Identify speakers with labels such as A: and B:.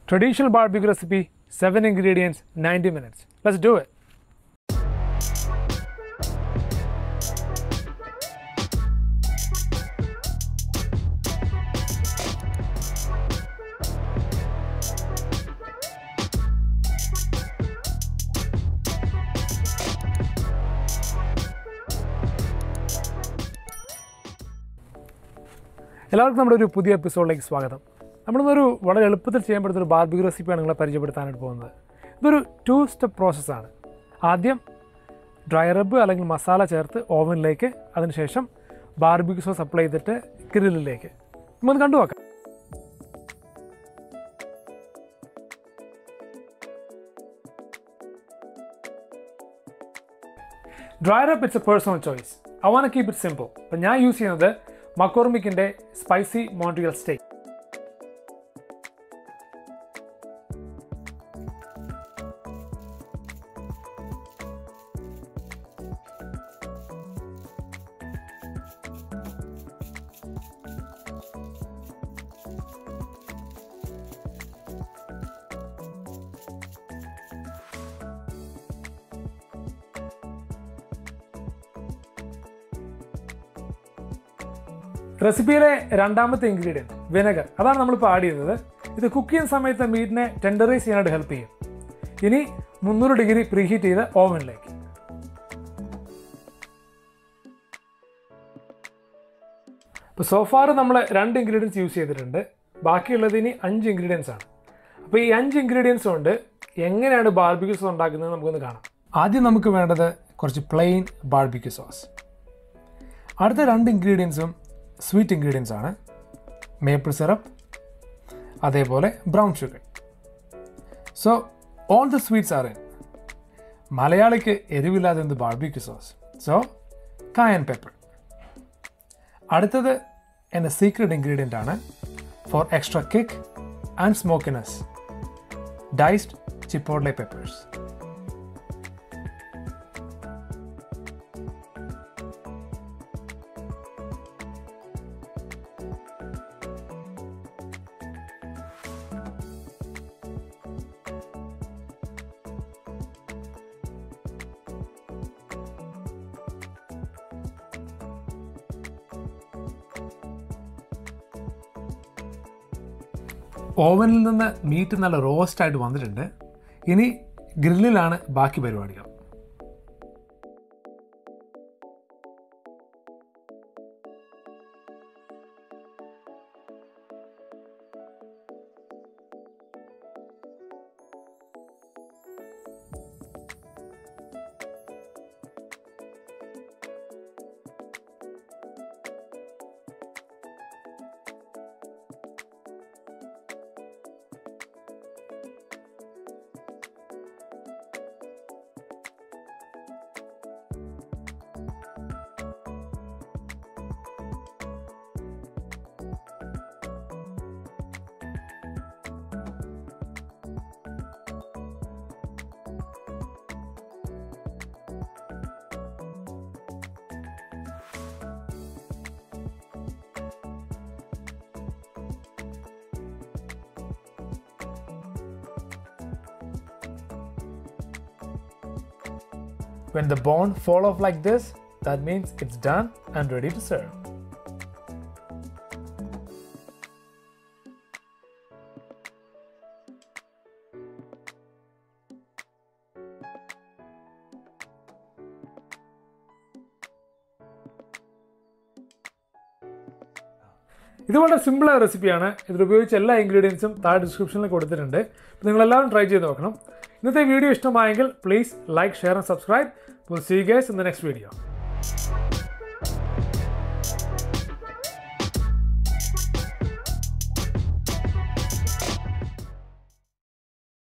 A: Traditional barbecue recipe, 7 ingredients, 90 minutes. Let's do it. എല്ലാവർക്കും നമ്മുടെ ഒരു പുതിയ എപ്പിസോഡിലേക്ക് സ്വാഗതം നമ്മളിന്നൊരു വളരെ എളുപ്പത്തിൽ ചെയ്യാൻ പറ്റുന്ന ഒരു ബാർബിക്യൂ റെസിപ്പിയാണ് നിങ്ങളെ പരിചയപ്പെടുത്താനായിട്ട് പോകുന്നത് ഇതൊരു ടു സ്റ്റെപ്പ് പ്രോസസ്സാണ് ആദ്യം ഡ്രൈ റബ്ബ് അല്ലെങ്കിൽ മസാല ചേർത്ത് ഓവനിലേക്ക് അതിനുശേഷം ബാർബിക്യൂ സോസ് അപ്ലൈ ചെയ്തിട്ട് ഗ്രില്ലിലേക്ക് നമുക്കൊന്ന് കണ്ടു നോക്കാം dry rub it's a personal choice I want keep it simple അപ്പം ഞാൻ യൂസ് ചെയ്യുന്നത് മക്കോർമിക്കിൻ്റെ സ്പൈസി മോൺട്രിയൽ സ്റ്റേക്ക് റെസിപ്പിയിലെ രണ്ടാമത്തെ ഇൻഗ്രീഡിയൻറ്റ് വിനെഗർ അതാണ് നമ്മളിപ്പോൾ ആഡ് ചെയ്യുന്നത് ഇത് കുക്ക് ചെയ്യുന്ന സമയത്ത് മീറ്റിനെ ടെൻഡറൈസ് ചെയ്യാനായിട്ട് ഹെൽപ്പ് ചെയ്യും ഇനി മുന്നൂറ് ഡിഗ്രി പ്രീഹീറ്റ് ചെയ്ത് ഓവനിലേക്ക് ഇപ്പോൾ സോഫാർ നമ്മൾ രണ്ട് ഇൻഗ്രീഡിയൻസ് യൂസ് ചെയ്തിട്ടുണ്ട് ബാക്കിയുള്ളത് ഇനി അഞ്ച് ഇൻഗ്രീഡിയൻസ് ആണ് അപ്പോൾ ഈ അഞ്ച് ഇൻഗ്രീഡിയൻസ് കൊണ്ട് എങ്ങനെയാണ് ബാർബിക്യൂ സോസ് ഉണ്ടാക്കുന്നത് നമുക്കൊന്ന് കാണാം ആദ്യം നമുക്ക് വേണ്ടത് കുറച്ച് പ്ലെയിൻ ബാർബിക്യൂ സോസ് അടുത്ത രണ്ട് ഇൻഗ്രീഡിയൻസും സ്വീറ്റ് ഇൻഗ്രീഡിയൻസ് ആണ് മേപ്പിൾ സിറപ്പ് അതേപോലെ brown sugar so all the sweets are in മലയാളിക്ക് എരിവില്ലാതെ എന്ത് barbecue sauce so cayenne pepper അടുത്തത് എൻ്റെ സീക്രട്ട് ഇൻഗ്രീഡിയൻ്റ് ആണ് for extra kick and smokiness diced chipotle peppers ഓവനിൽ നിന്ന് മീറ്റ് നല്ല റോസ്റ്റ് ആയിട്ട് വന്നിട്ടുണ്ട് ഇനി ഗ്രില്ലിലാണ് ബാക്കി പരിപാടികൾ When the bone fall off like this, that means it's done and ready to serve. ഇത് വളരെ സിമ്പിളായ റെസിപ്പിയാണ് ഇതിൽ ഉപയോഗിച്ച എല്ലാ ഇൻഗ്രീഡിയൻസും താഴെ ഡിസ്ക്രിപ്ഷനിൽ കൊടുത്തിട്ടുണ്ട് അപ്പോൾ നിങ്ങളെല്ലാവരും ട്രൈ ചെയ്ത് നോക്കണം ഇന്നത്തെ വീഡിയോ ഇഷ്ടമായെങ്കിൽ please like share and subscribe will see guys in the next video